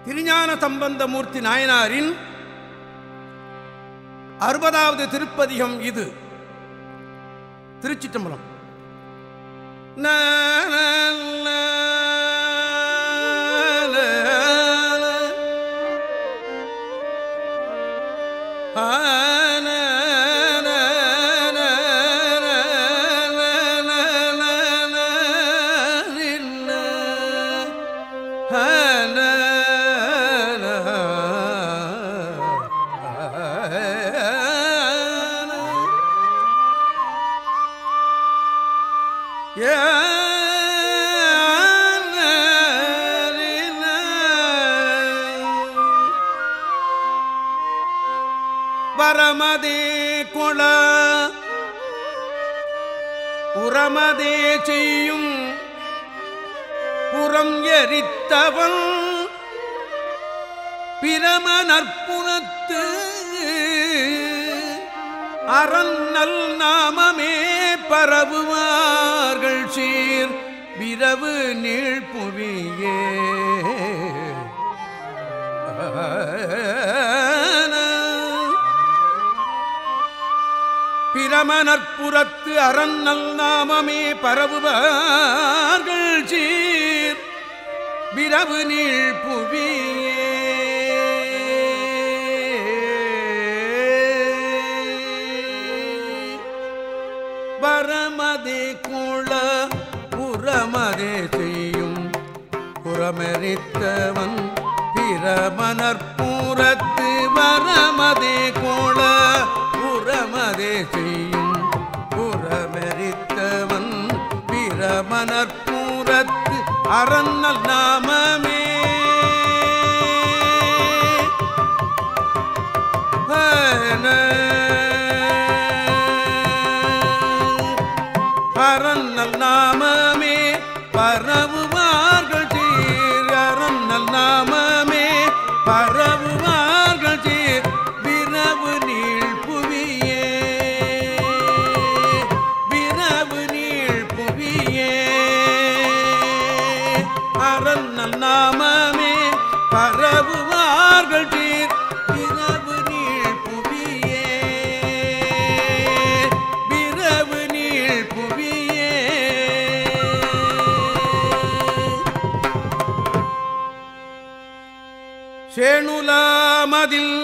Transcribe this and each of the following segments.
திருஞான சம்பந்தமூர்த்தி நாயனாரின் அறுபதாவது திருப்பதிகம் இது திருச்சிட்டம்பலம் வரமதே கொள உரமதே செய்யும் புறம் எரித்தவன் பிரம நற்புணத்து அரண்ணல் நாமமே பரவுவார்கள் சீர் விரவு நீழ்புவியே பிரமனற்புறத்து அரண்ணல் நாமமே பரவுவார்கள் சீர் விரவு நீள் புவியே வரமதே கோள புறமதே செய்யும் புறமெரித்தவன் பிரமனற்பூரத்து வரமதே கோள புறமதே செய்யும் புறமெரித்தவன் பிரமனற்பூரத்து அரண்ணல் நாமமே அரண்ணல் நாமமே பரவுவார்கள் சீர் அரண்ணல் நாமமே பரவுவார்கள் சீர் விரவு நீள் புவியே விரவு நீள் புவியே அரண்ணல் நாமமே பரவுவார்கள் சீர் விரவு நீள் புவியே விரவு நீள் புவியே சேணுலாமதில்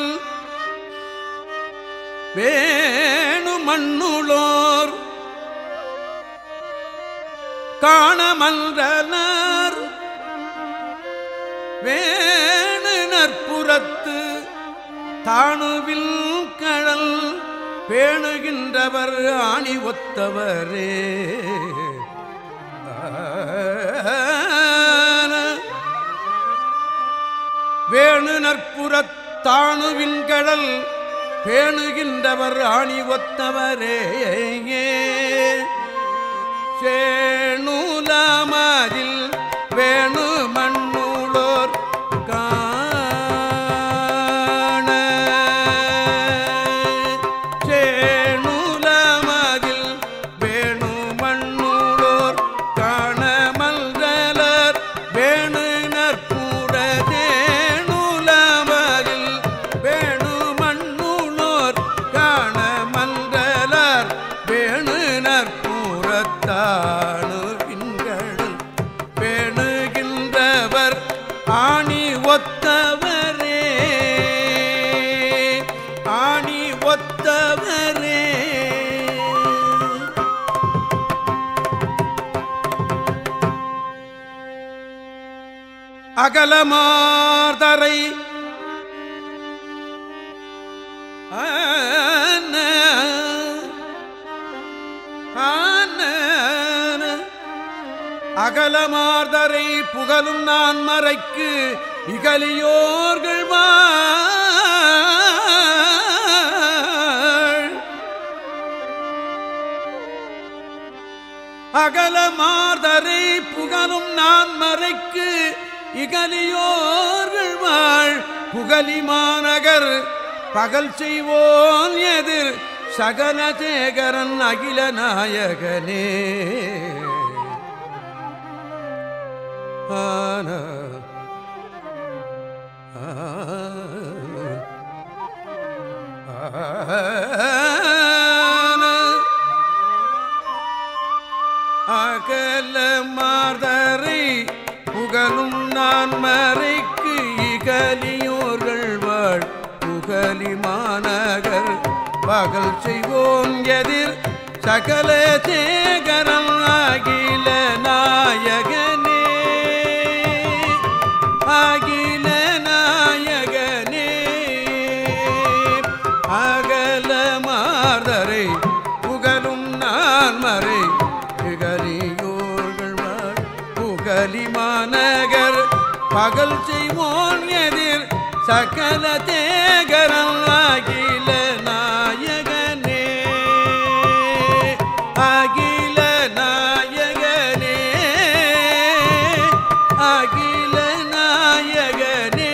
வேணு மண்ணுளோர் காணமன்றனர் வேணு நற்புறத்து தாணுவில் கழல் பேணுகின்றவர் ஆணி ஒத்தவரே வேணு நற்புறத்தாணுவின் கடல் பேணுகின்றவர் ஆணி ஒத்தவரே சேணுலாமதில் வேணு மண்ணுளோர் காண சேணுலமதில் வேணு மண்ணுளோர் காண மல்தலர் வேணு நற்பூர தேணுலமதில் வேணு மண்ணுளோர் காண மல்தலர் வேணு நற்பூரத்தானு பின்கள் பேணுகின்றவர் ஆணி ஒத்தவரே ஆணி ஒத்தவரே அகலமார்தரை ஆன ஆன அகலமார்தரை புகழும் நான் மறைக்கு இகலியோர்கள் வாழ் அகலமார்தரை புகழும் நான் மறைக்கு இகலியோர்கள் வாழ் புகலி மாநகர் பகல் செய்வோன் எதிர் சகல சேகரன் அகில நாயகனே ஆன அகல மாதரை புகழும் நான் மறைக்கு இகலியோர்கள் வாழ் புகலி மாநகர் பகல் செய்வோம் எதிர் சகல சேகரம் அகில நாயகனே அகில நாயகனே அகல மாதரை புகழும் நான் மறை புகலியோர்கள் வாழ் புகலி மாநகர் பகல் செய்வோன் எதிர் சகல தேகரம் அகில நாயகனே அகில நாயகனே அகில நாயகனே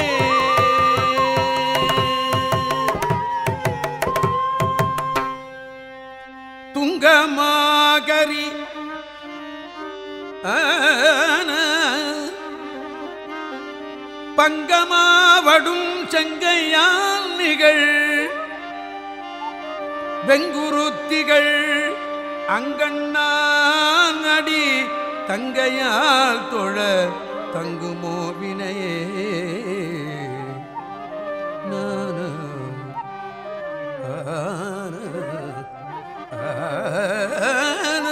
துங்கமாகரி ஆன பங்கமாவடும் செங்கையான் நிகழ் வெங்குருத்திகள் அங்கண்ணான் அடி தங்கையால் தொழ தங்குமோ வினையே நான ஆன ஆன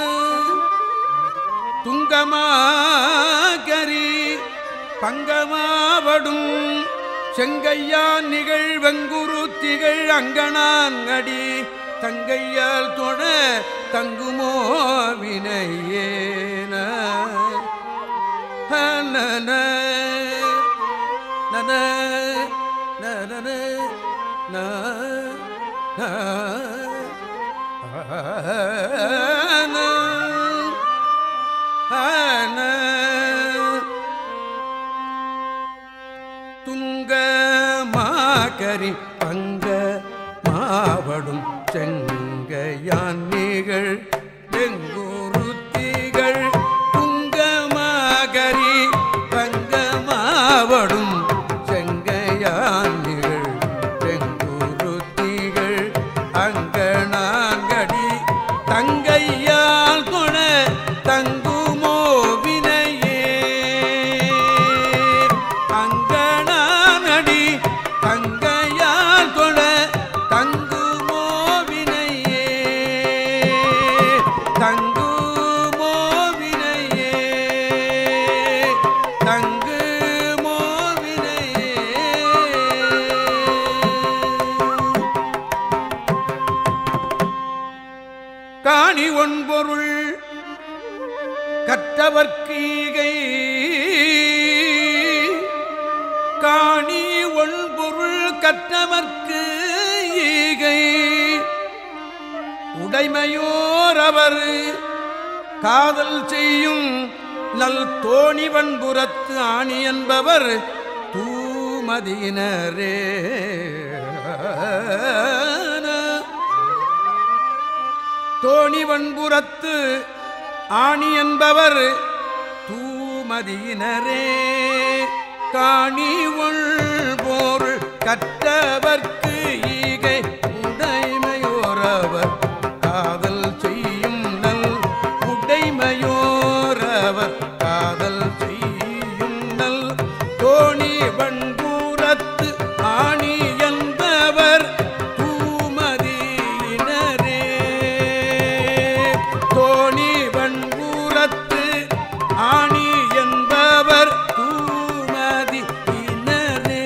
துங்கமாகரி பங்கமாவடும் செங்கையான் நிகழ் வெங்குருத்திகள் அங்கனான் அடி தங்கையால் தொழ தங்குமோ வினையேன நன நன நன ந துங்க மாகரி பங்க மாவடும் செங்கையான் நிகழ் வெங்குருத்திகள் துங்க மாகரி பங்க மாவடும் செங்கையான் நிகழ் வெங்குருத்திகள் அங்கனாங்கடி தங்கையால் கொண தங்குமோ வினையே அங்கனானடி தங்கையால் கொண தங்குமோ வினையே தங்குமோ வினையே தங்குமோ வினையே காணி ஒன்பொருள் கற்றவர்க்கு ஈகை காணி ஒன்பொருள் கற்றவர்க்கு ஈகை உடைமையோர் அவர் காதல் செய்யும் நல் தோணி வன்புறத்து ஆணி என்பவர் தூமதியினரே தோணி வன்புறத்து ஆணி என்பவர் தூமதியினரே காணி போர் கற்றவர்க்கு ஈகை உடைமையோரவர் காதல் செய்யும் நல் உடைமையோரவர் காதல் செய்யும் நல் தோணி வன்புறத்து ஆணி என்பவர் தூமதியினரே தோணி வன்புறத்து ஆணி என்பவர் தூமதியினரே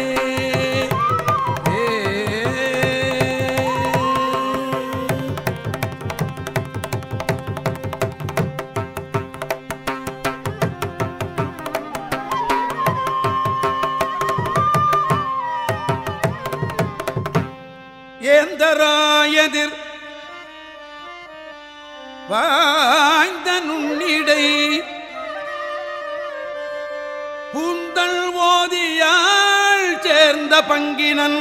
ஏ ஏந்தராயதிர் வாய்ந்த நுண்ணிடை பூந்தள் ஓதியாள் சேர்ந்த பங்கினன்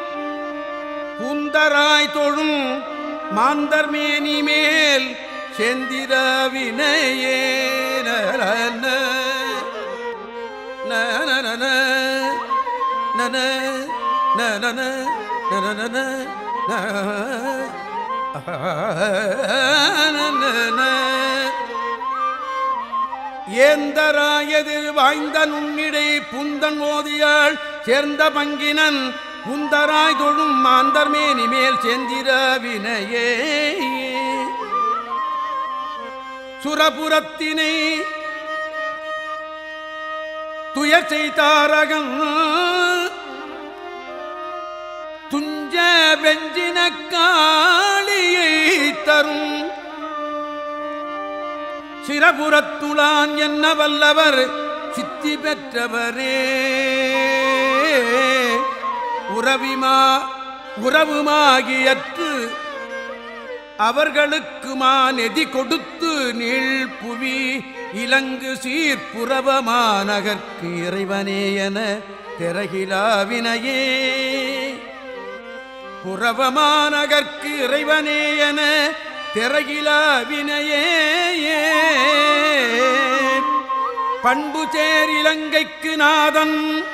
பூந்தராய் தொழும் மாந்தர் மேனி மேல் செந்திரவினையே நரன நனனன நன நன நன ஏந்தராயதில் வாய்ந்த நுண்ணிடை புந்தன் ஓதியாள் சேர்ந்த பங்கினன் புந்தராய் தொழும் மாந்தர் மேனி மேல் செந்திர வினையே சுரபுரத்தினை துயர் செய்தாரகம் துஞ்ச வெஞ்சின காளியை தரும் சிரபுரத்துளான் என்ன வல்லவர் சித்தி பெற்றவரே உறவிமா உறவுமாகியற்று அவர்களுக்கு மாநெதி கொடுத்து நீள் புவி இலங்கு சீர்புறவமாநகர்க்கு இறைவனே என திறகிலாவினையே புறவமாநகர்க்கு இறைவனே என திறகிலாவினையே பண்பு சேர் இலங்கைக்கு நாதன்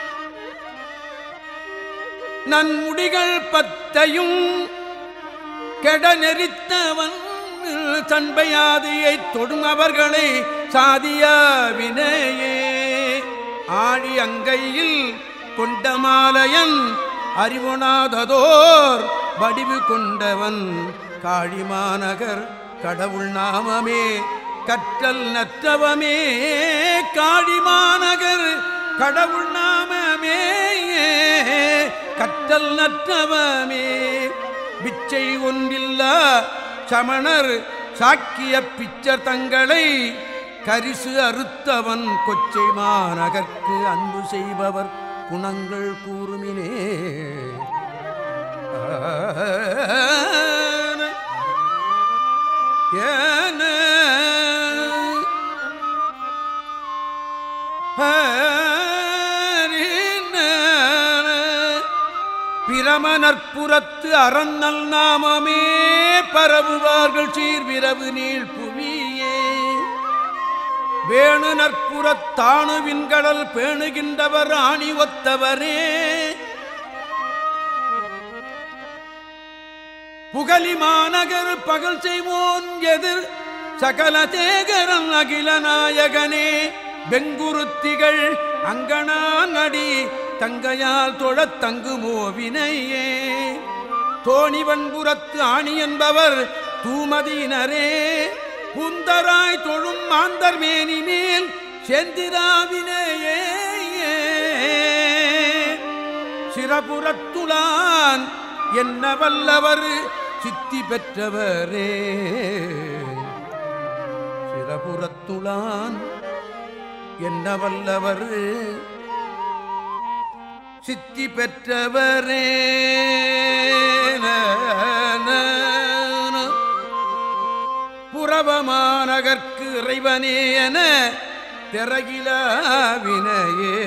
நன்முடிகள் பத்தையும் கெட நெறித்தவன் தன்பையாதியை தொடும் அவர்களை சாதியாவினையே ஆழி அங்கையில் கொண்ட மாலையன் அறிவுணாததோர் வடிவு கொண்டவன் காழிமாநகர் கடவுள் நாமமே கற்றல் நற்றவமே காழிமாநகர் கடவுள் நாமமே கற்றல் நற்றவமே பிச்சை ஒன்றில்லா சமணர் சாக்கிய பிச்சர் தங்களை கரிசு அறுத்தவன் கொச்சை மாநகர்க்கு அன்பு செய்பவர் குணங்கள் கூறுமினே ஏன பிரமனற்புறத்து அரண்ணல் நாமமே பரவுவார்கள் சீர்விரவு நீள் புவியே வேணு நற்புறத்தானு விண்கடல் பேணுகின்றவர் ஆணி ஒத்தவரே புகலி மாநகர் பகல் செய்வோன் எதிர் சகல தேகரன் அகில நாயகனே வெங்குருத்திகள் அங்கனா நடி தங்கையால் தொழத் தங்குமோ வினையே தோணிவன்புறத்து ஆணி என்பவர் தூமதியினரே குந்தராய் தொழும் மாந்தர் மேனி மேல் செந்திராவினையே சிறபுறத்துளான் என்ன வல்லவர் சித்தி பெற்றவரே சிறபுறத்துளான் என்ன வல்லவர் சித்தி பெற்றவரே புறவமாநகர்க்கு இறைவனே என திறகிலாவினையே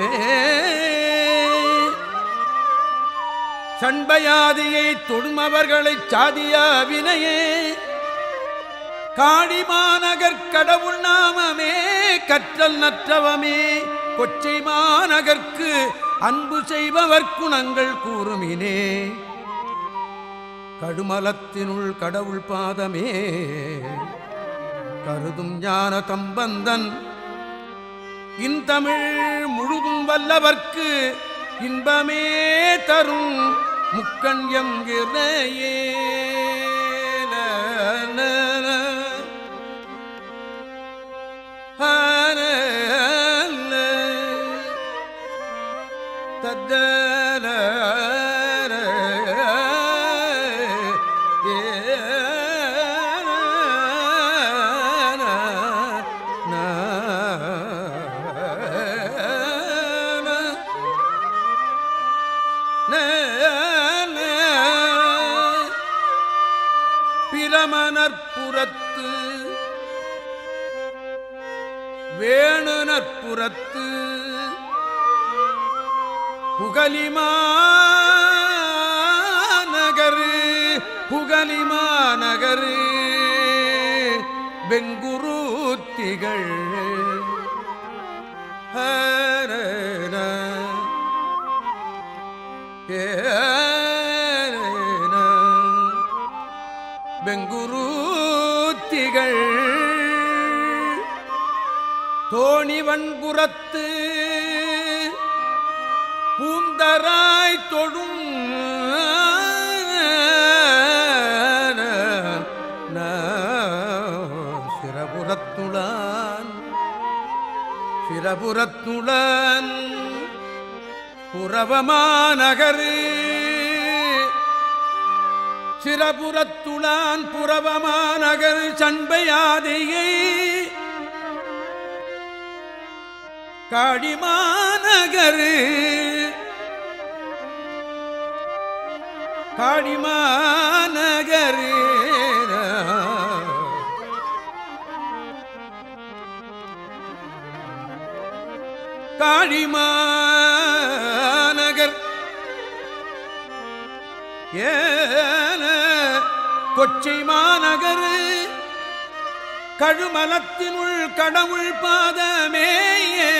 சண்பயாதியை தொடுமவர்களைச் சாதியாவினையே காடிமாநகர் கடவுள் நாமமே கற்றல் நற்றவமே கொச்சை மாநகர்க்கு அன்பு செய்பவர் குணங்கள் கூறுமினே கடுமலத்தினுள் கடவுள் பாதமே கருதும் ஞான தம்பந்தன் இந்தமிழ் முழுதும் வல்லவர்க்கு இன்பமே தரும் முக்கண் எங்கிறையே தத்தல பிரமணற்புறத்து வேணுநற்புறத்து புகலிமாநகரு புகலிமாநகரு பெங்குருத்திகள் ஹரன புந்தராய் தொழும் சிரபுரத்துளான் சிரபுரத்துளன் புறவமாநகரு சிரபுரத்துளான் புறவமாநகர் சண்பையாதையை காடிமாநகரு காடிமாநகரு காழிமாநகர் ஏன கொச்சை மாநகர் கழுமலத்தினுள் கடவுள் பாதமேயே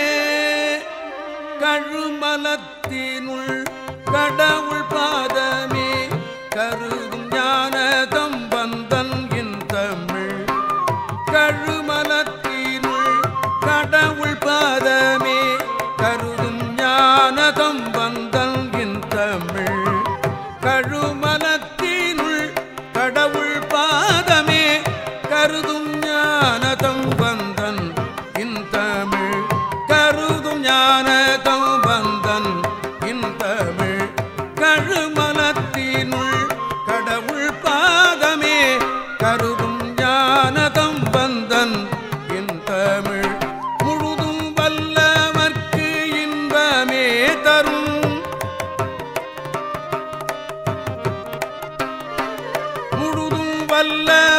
கழுமலத்தினுள் கடவுள் பாதமே கருதும் ஞான தம்பந்தன் என் தமிழ் கழுமலத்தினுள் கடவுள் பாதமே கருதும் ஞானதம் வந்தல் என் தமிழ் கழுமலத்தினுள் கடவுள் பாதமே கருதும் ஞானதம் வந்தன் இன் தமிழ் கருதும் ஞானதம் வந்தன் இன் தமிழ் கழுமலத்தினுள் கடவுள் பாதமே கருதும் ஞானதம் வந்தன் என் தமிழ் முழுதும் வல்லவர்க்கு இன்பமே தரும் முழுதும் வல்ல